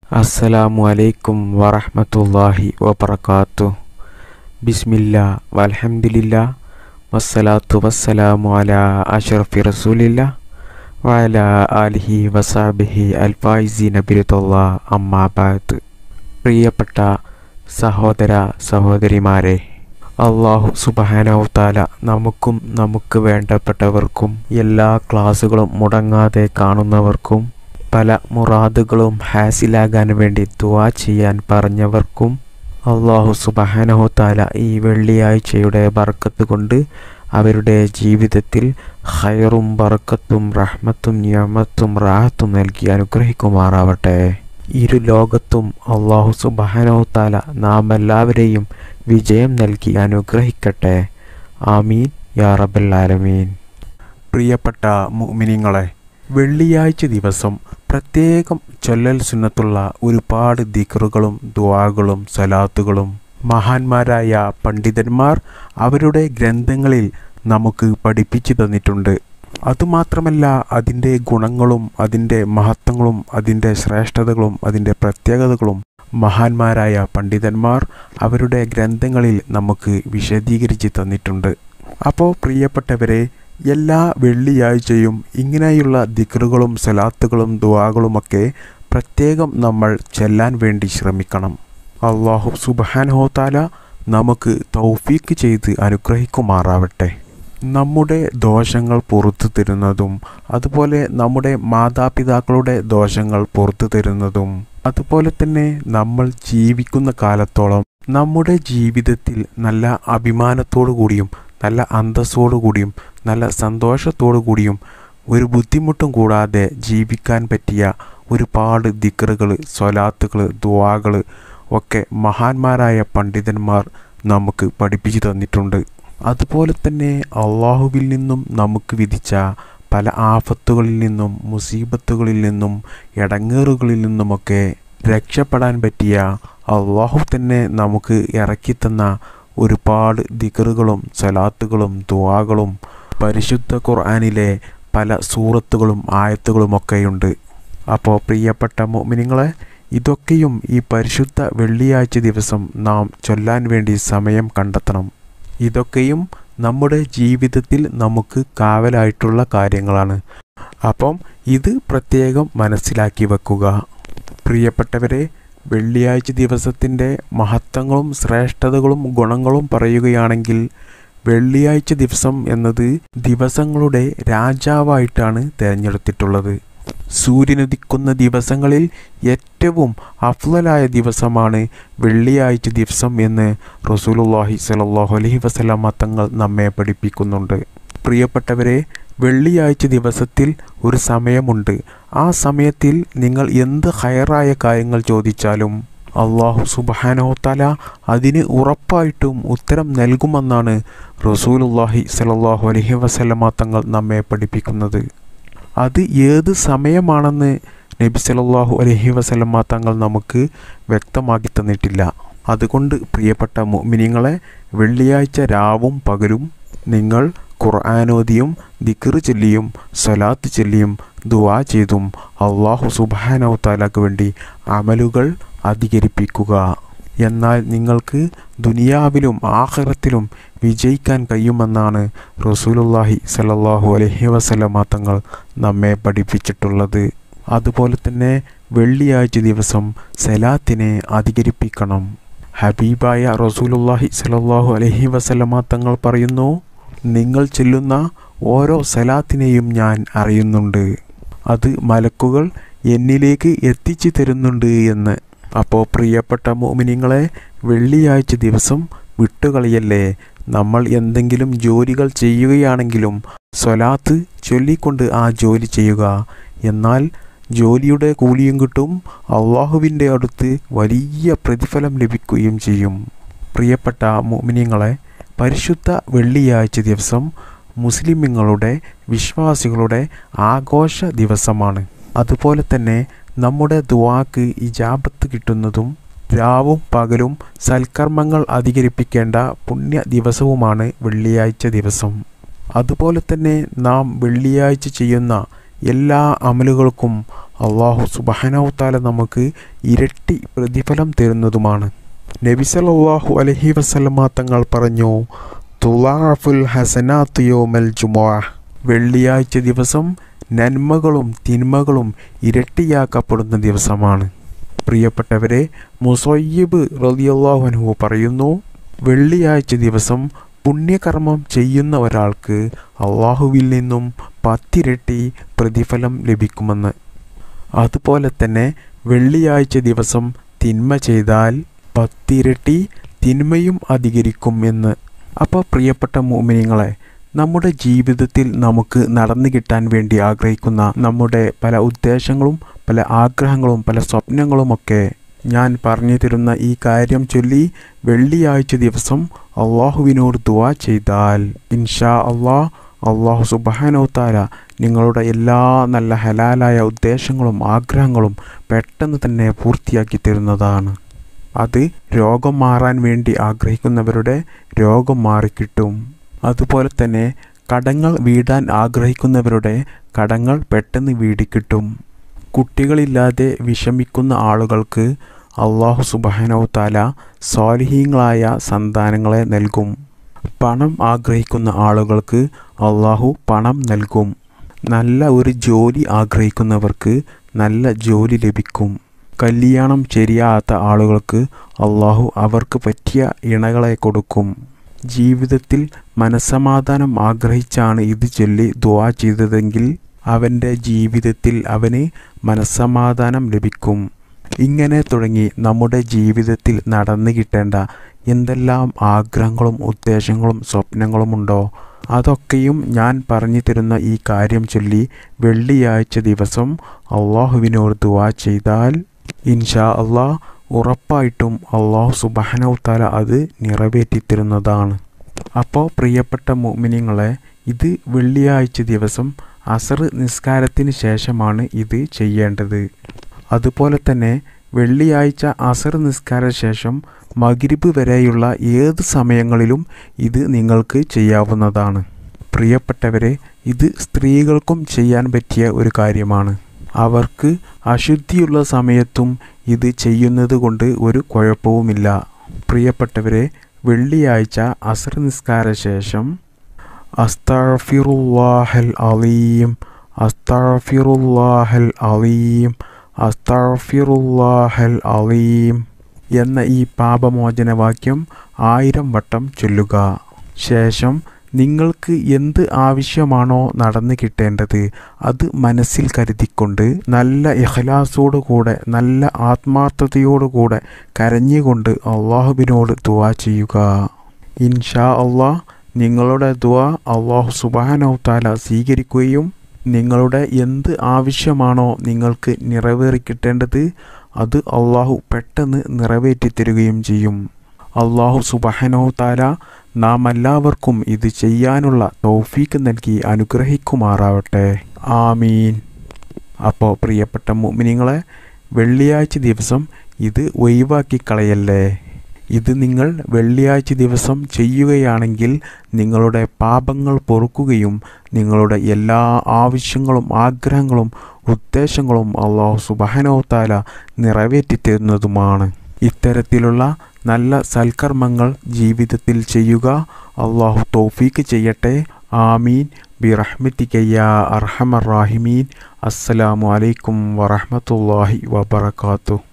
അസ്സലാമു അലൈക്കും വറഹ്മത്തുള്ളാഹി വബറകാതുഹു ബിസ്മില്ലാ വൽഹംദുലില്ലാ വസ്സലാത്തു വസ്സലാമു അലാ അഷ്റഫി റസൂലില്ലാ വഅലാ ആലിഹി വസാബിഹി അൽഫായിസീന ബിരുദല്ലാ അമ്മാ ബഅദ് പ്രിയപ്പെട്ട സഹോദര സഹോദരിമാരെ അള്ളാഹു സുബഹാനവുത്താല നമുക്കും നമുക്ക് വേണ്ടപ്പെട്ടവർക്കും എല്ലാ ക്ലാസ്സുകളും മുടങ്ങാതെ കാണുന്നവർക്കും പല മുറാദുകളും ഹാസിലാകാൻ വേണ്ടി ദുവാ ചെയ്യാൻ പറഞ്ഞവർക്കും അള്ളാഹു സുബഹാനഹുത്താല ഈ വെള്ളിയാഴ്ചയുടെ ബർക്കത്ത് കൊണ്ട് അവരുടെ ജീവിതത്തിൽ ഹൈറും ബർക്കത്തും റഹ്മത്തും നിയമത്തും റാഹത്തും നൽകി അനുഗ്രഹിക്കുമാറാവട്ടെ ഇരു ലോകത്തും അള്ളാഹു സുബഹാനഹുത്താല നാം എല്ലാവരെയും വിജയം നൽകി അനുഗ്രഹിക്കട്ടെ ആമീൻ യാ റബ്ബൽ ആലമീൻ പ്രിയപ്പെട്ട മുഅ്മിനീങ്ങളെ വെള്ളിയാഴ്ച ദിവസം പ്രത്യേകം ചൊല്ലൽ സുന്നത്തുള്ള ഒരുപാട് ദിക്റുകളും ദുആകളും സലാത്തുകളും മഹാന്മാരായ പണ്ഡിതന്മാർ അവരുടെ ഗ്രന്ഥങ്ങളിൽ നമുക്ക് പഠിപ്പിച്ചു തന്നിട്ടുണ്ട് അതുമാത്രമല്ല അതിൻ്റെ ഗുണങ്ങളും അതിൻ്റെ മഹത്വങ്ങളും അതിൻ്റെ ശ്രേഷ്ഠതകളും അതിൻ്റെ പ്രത്യേകതകളും മഹാന്മാരായ പണ്ഡിതന്മാർ അവരുടെ ഗ്രന്ഥങ്ങളിൽ നമുക്ക് വിശദീകരിച്ച് തന്നിട്ടുണ്ട് അപ്പോൾ പ്രിയപ്പെട്ടവരെ എല്ലാ വെള്ളിയാഴ്ചയും ഇങ്ങനെയുള്ള ദിക്റുകളും സലാത്തുകളും ദുവാകളുമൊക്കെ പ്രത്യേകം നമ്മൾ ചെല്ലാൻ വേണ്ടി ശ്രമിക്കണം അള്ളാഹു സുബാൻഹോത്താല നമുക്ക് തൗഫീക്ക് ചെയ്ത് അനുഗ്രഹിക്കുമാറാവട്ടെ നമ്മുടെ ദോഷങ്ങൾ പുറത്തു തരുന്നതും അതുപോലെ നമ്മുടെ മാതാപിതാക്കളുടെ ദോഷങ്ങൾ പുറത്തു തരുന്നതും അതുപോലെ തന്നെ നമ്മൾ ജീവിക്കുന്ന കാലത്തോളം നമ്മുടെ ജീവിതത്തിൽ നല്ല അഭിമാനത്തോടു കൂടിയും നല്ല അന്തസ്സോടു കൂടിയും നല്ല സന്തോഷത്തോടു കൂടിയും ഒരു ബുദ്ധിമുട്ടും കൂടാതെ ജീവിക്കാൻ പറ്റിയ ഒരുപാട് ദിക്കറുകൾ സ്വലാത്തുകൾ ദുവാകൾ ഒക്കെ മഹാന്മാരായ പണ്ഡിതന്മാർ നമുക്ക് പഠിപ്പിച്ചു തന്നിട്ടുണ്ട് അതുപോലെ തന്നെ അള്ളാഹുവിൽ നിന്നും നമുക്ക് വിധിച്ച പല ആഫത്തുകളിൽ നിന്നും മുസീബത്തുകളിൽ നിന്നും ഇടങ്ങേറുകളിൽ നിന്നുമൊക്കെ രക്ഷപ്പെടാൻ പറ്റിയ അള്ളാഹു തന്നെ നമുക്ക് ഇറക്കിത്തന്ന ഒരുപാട് ദിക്കറുകളും സലാത്തുകളും ദുവാകളും പരിശുദ്ധ ഖുർആാനിലെ പല സൂറത്തുകളും ആയത്തുകളുമൊക്കെയുണ്ട് അപ്പോൾ പ്രിയപ്പെട്ട മോമിനിങ്ങളെ ഇതൊക്കെയും ഈ പരിശുദ്ധ വെള്ളിയാഴ്ച ദിവസം നാം ചൊല്ലാൻ വേണ്ടി സമയം കണ്ടെത്തണം ഇതൊക്കെയും നമ്മുടെ ജീവിതത്തിൽ നമുക്ക് കാവലായിട്ടുള്ള കാര്യങ്ങളാണ് അപ്പം ഇത് പ്രത്യേകം മനസ്സിലാക്കി വെക്കുക പ്രിയപ്പെട്ടവരെ വെള്ളിയാഴ്ച ദിവസത്തിൻ്റെ മഹത്വങ്ങളും ശ്രേഷ്ഠതകളും ഗുണങ്ങളും പറയുകയാണെങ്കിൽ വെള്ളിയാഴ്ച ദിവസം എന്നത് ദിവസങ്ങളുടെ രാജാവായിട്ടാണ് തിരഞ്ഞെടുത്തിട്ടുള്ളത് സൂര്യനുദിക്കുന്ന ദിവസങ്ങളിൽ ഏറ്റവും അഫ്ലലായ ദിവസമാണ് വെള്ളിയാഴ്ച ദിവസം എന്ന് റസൂലുല്ലാഹി സലാഹു അലഹി വസ്ലാമ തങ്ങൾ നമ്മെ പഠിപ്പിക്കുന്നുണ്ട് പ്രിയപ്പെട്ടവരെ വെള്ളിയാഴ്ച ദിവസത്തിൽ ഒരു സമയമുണ്ട് ആ സമയത്തിൽ നിങ്ങൾ എന്ത് ഹയറായ കാര്യങ്ങൾ ചോദിച്ചാലും അള്ളാഹു സുബാനോത്തല അതിന് ഉറപ്പായിട്ടും ഉത്തരം നൽകുമെന്നാണ് റസൂലുല്ലാഹി സലാഹു അലഹി വസ്ലമ തങ്ങൾ നമ്മെ പഠിപ്പിക്കുന്നത് അത് ഏത് സമയമാണെന്ന് നബി സലാഹു അലഹി വസ്ലമ തങ്ങൾ നമുക്ക് വ്യക്തമാക്കി തന്നിട്ടില്ല അതുകൊണ്ട് പ്രിയപ്പെട്ട മുഅ്മിനീങ്ങളെ വെള്ളിയാഴ്ച രാവും പകലും നിങ്ങൾ ഖുർആാനോദിയും ദിക്കർ ചൊല്ലിയും സലാത്ത് ചൊല്ലിയും ദുവാ ചെയ്തും അള്ളാഹു സുബാനോ താലാക്ക് വേണ്ടി അമലുകൾ അധികരിപ്പിക്കുക എന്നാൽ നിങ്ങൾക്ക് ദുനിയാവിലും ആഖിറത്തിലും വിജയിക്കാൻ കഴിയുമെന്നാണ് റസൂലുല്ലാഹി സലല്ലാഹു അലഹി വസല്ലമ തങ്ങൾ നമ്മെ പഠിപ്പിച്ചിട്ടുള്ളത് അതുപോലെ തന്നെ വെള്ളിയാഴ്ച ദിവസം സലാത്തിനെ അധികരിപ്പിക്കണം ഹബീബായ റസൂലുല്ലാഹി സലല്ലാഹു അലഹി വസല്ലമ തങ്ങൾ പറയുന്നു നിങ്ങൾ ചെല്ലുന്ന ഓരോ സലാത്തിനെയും ഞാൻ അറിയുന്നുണ്ട് അത് മലക്കുകൾ എന്നിലേക്ക് എത്തിച്ചു തരുന്നുണ്ട് എന്ന് അപ്പോൾ പ്രിയപ്പെട്ട മോമിനിങ്ങളെ വെള്ളിയാഴ്ച ദിവസം വിട്ടുകളയല്ലേ നമ്മൾ എന്തെങ്കിലും ജോലികൾ ചെയ്യുകയാണെങ്കിലും സ്വലാത്ത് ചൊല്ലിക്കൊണ്ട് ആ ജോലി ചെയ്യുക എന്നാൽ ജോലിയുടെ കൂലിയും കിട്ടും അള്ളാഹുവിൻ്റെ അടുത്ത് വലിയ പ്രതിഫലം ലഭിക്കുകയും ചെയ്യും പ്രിയപ്പെട്ട മോമിനിങ്ങളെ പരിശുദ്ധ വെള്ളിയാഴ്ച ദിവസം മുസ്ലിമുകളുടെ വിശ്വാസികളുടെ ആഘോഷ ദിവസമാണ് അതുപോലെ തന്നെ നമ്മുടെ ദുവാക്ക് ഇജാബത്ത് കിട്ടുന്നതും രാവും പകലും സൽക്കർമ്മങ്ങൾ അധികരിപ്പിക്കേണ്ട പുണ്യ ദിവസവുമാണ് വെള്ളിയാഴ്ച ദിവസം അതുപോലെ തന്നെ നാം വെള്ളിയാഴ്ച ചെയ്യുന്ന എല്ലാ അമലുകൾക്കും അള്ളാഹു സുബാനവുത്താല നമുക്ക് ഇരട്ടി പ്രതിഫലം തരുന്നതുമാണ് നബി സല്ലല്ലാഹു അലൈഹി വസല്ലമ തങ്ങൾ പറഞ്ഞു തുലാഫുൽ ഹസനാത്ത് യോമൽ ജുമുഅ വെള്ളിയാഴ്ച ദിവസം നന്മകളും തിന്മകളും ഇരട്ടിയാക്കപ്പെടുന്ന ദിവസമാണ് പ്രിയപ്പെട്ടവരെ മുസയ്യിബ് റളിയല്ലാഹു അൻഹു പറയുന്നു വെള്ളിയാഴ്ച ദിവസം പുണ്യകർമ്മം ചെയ്യുന്ന ഒരാൾക്ക് അള്ളാഹുവിൽ നിന്നും പത്തിരട്ടി പ്രതിഫലം ലഭിക്കുമെന്ന് അതുപോലെ തന്നെ വെള്ളിയാഴ്ച ദിവസം തിന്മ ചെയ്താൽ പത്തിരട്ടി തിന്മയും അധികരിക്കും എന്ന് അപ്പോൾ പ്രിയപ്പെട്ട മോമിനിങ്ങളെ നമ്മുടെ ജീവിതത്തിൽ നമുക്ക് നടന്നു കിട്ടാൻ വേണ്ടി ആഗ്രഹിക്കുന്ന നമ്മുടെ പല ഉദ്ദേശങ്ങളും പല ആഗ്രഹങ്ങളും പല സ്വപ്നങ്ങളുമൊക്കെ ഞാൻ പറഞ്ഞു തരുന്ന ഈ കാര്യം ചൊല്ലി വെള്ളിയാഴ്ച ദിവസം അള്ളാഹുവിനോട് ദുവാ ചെയ്താൽ ഇൻഷാ അള്ളാഹ് അള്ളാഹു സുബാനോ താര നിങ്ങളുടെ എല്ലാ നല്ല ഹലാലായ ഉദ്ദേശങ്ങളും ആഗ്രഹങ്ങളും പെട്ടെന്ന് തന്നെ പൂർത്തിയാക്കി തരുന്നതാണ് അത് രോഗം മാറാൻ വേണ്ടി ആഗ്രഹിക്കുന്നവരുടെ രോഗം മാറിക്കിട്ടും അതുപോലെ തന്നെ കടങ്ങൾ വീടാൻ ആഗ്രഹിക്കുന്നവരുടെ കടങ്ങൾ പെട്ടെന്ന് വീടിക്കിട്ടും കുട്ടികളില്ലാതെ വിഷമിക്കുന്ന ആളുകൾക്ക് അള്ളാഹു സുബാനോ താല സ്വാലിഹീങ്ങളായ സന്താനങ്ങളെ നൽകും പണം ആഗ്രഹിക്കുന്ന ആളുകൾക്ക് അള്ളാഹു പണം നൽകും നല്ല ഒരു ജോലി ആഗ്രഹിക്കുന്നവർക്ക് നല്ല ജോലി ലഭിക്കും കല്യാണം ശരിയാത്ത ആളുകൾക്ക് അള്ളാഹു അവർക്ക് പറ്റിയ ഇണകളെ കൊടുക്കും ജീവിതത്തിൽ മനസ്സമാധാനം ആഗ്രഹിച്ചാണ് ഇത് ചൊല്ലി ദുവാ ചെയ്തതെങ്കിൽ അവൻ്റെ ജീവിതത്തിൽ അവന് മനസ്സമാധാനം ലഭിക്കും ഇങ്ങനെ തുടങ്ങി നമ്മുടെ ജീവിതത്തിൽ നടന്നു കിട്ടേണ്ട എന്തെല്ലാം ആഗ്രഹങ്ങളും ഉദ്ദേശങ്ങളും സ്വപ്നങ്ങളുമുണ്ടോ അതൊക്കെയും ഞാൻ പറഞ്ഞു തരുന്ന ഈ കാര്യം ചൊല്ലി വെള്ളിയാഴ്ച ദിവസം അള്ളാഹുവിനോട് ദുവാ ചെയ്താൽ ഇൻഷാ അള്ളാഹ് ഉറപ്പായിട്ടും അള്ളാഹു സുബാനവുത്താല അത് നിറവേറ്റിത്തരുന്നതാണ് അപ്പോൾ പ്രിയപ്പെട്ട മോമിനിങ്ങളെ ഇത് വെള്ളിയാഴ്ച ദിവസം അസർ നിസ്കാരത്തിന് ശേഷമാണ് ഇത് ചെയ്യേണ്ടത് അതുപോലെ തന്നെ വെള്ളിയാഴ്ച അസർ നിസ്കാര ശേഷം മഗ്രിബ് വരെയുള്ള ഏത് സമയങ്ങളിലും ഇത് നിങ്ങൾക്ക് ചെയ്യാവുന്നതാണ് പ്രിയപ്പെട്ടവരെ ഇത് സ്ത്രീകൾക്കും ചെയ്യാൻ പറ്റിയ ഒരു കാര്യമാണ് അവർക്ക് അശുദ്ധിയുള്ള സമയത്തും ഇത് ചെയ്യുന്നത് കൊണ്ട് ഒരു കുഴപ്പവുമില്ല പ്രിയപ്പെട്ടവരെ വെള്ളിയാഴ്ച അസർ നിസ്കാര ശേഷം അസ്തഫിറുല്ലാഹൽ അലീം അസ്തഫിറുല്ലാഹൽ അലീം അസ്തഫിറുല്ലാഹൽ അലീം എന്ന ഈ പാപമോചനവാക്യം ആയിരം വട്ടം ചൊല്ലുക ശേഷം നിങ്ങൾക്ക് എന്ത് ആവശ്യമാണോ നടന്നു കിട്ടേണ്ടത് അത് മനസ്സിൽ കരുതിക്കൊണ്ട് നല്ല ഇഖ്ലാസോടുകൂടെ നല്ല ആത്മാർത്ഥതയോടുകൂടെ കരഞ്ഞുകൊണ്ട് അള്ളാഹുവിനോട് ദുവാ ചെയ്യുക ഇൻഷാ അള്ളാഹ് നിങ്ങളുടെ ദുവാ അള്ളാഹു സുബാനോ താല സ്വീകരിക്കുകയും നിങ്ങളുടെ എന്ത് ആവശ്യമാണോ നിങ്ങൾക്ക് നിറവേറിക്കിട്ടേണ്ടത് അത് അള്ളാഹു പെട്ടെന്ന് നിറവേറ്റിത്തരുകയും ചെയ്യും അള്ളാഹു സുബഹനോ താല നാം എല്ലാവർക്കും ഇത് ചെയ്യാനുള്ള തൗഫീക്ക് നൽകി അനുഗ്രഹിക്കുമാറാവട്ടെ ആമീൻ അപ്പോൾ പ്രിയപ്പെട്ട മുമിനിങ്ങളെ വെള്ളിയാഴ്ച ദിവസം ഇത് ഒഴിവാക്കി കളയല്ലേ ഇത് നിങ്ങൾ വെള്ളിയാഴ്ച ദിവസം ചെയ്യുകയാണെങ്കിൽ നിങ്ങളുടെ പാപങ്ങൾ പൊറുക്കുകയും നിങ്ങളുടെ എല്ലാ ആവശ്യങ്ങളും ആഗ്രഹങ്ങളും ഉദ്ദേശങ്ങളും അള്ളാഹു സുബഹനോ താല നിറവേറ്റിത്തരുന്നതുമാണ് ഇത്തരത്തിലുള്ള നല്ല സൽക്കർമ്മങ്ങൾ ജീവിതത്തിൽ ചെയ്യുക അള്ളാഹു തൗഫീക്ക് ചെയ്യട്ടെ ആമീൻ ബിറഹ്മത്തിക്കയ്യ അർഹമർ റാഹിമീൻ അസ്സലാമു അലൈക്കും വറഹമത്തല്ലാഹി വബർക്കാത്തു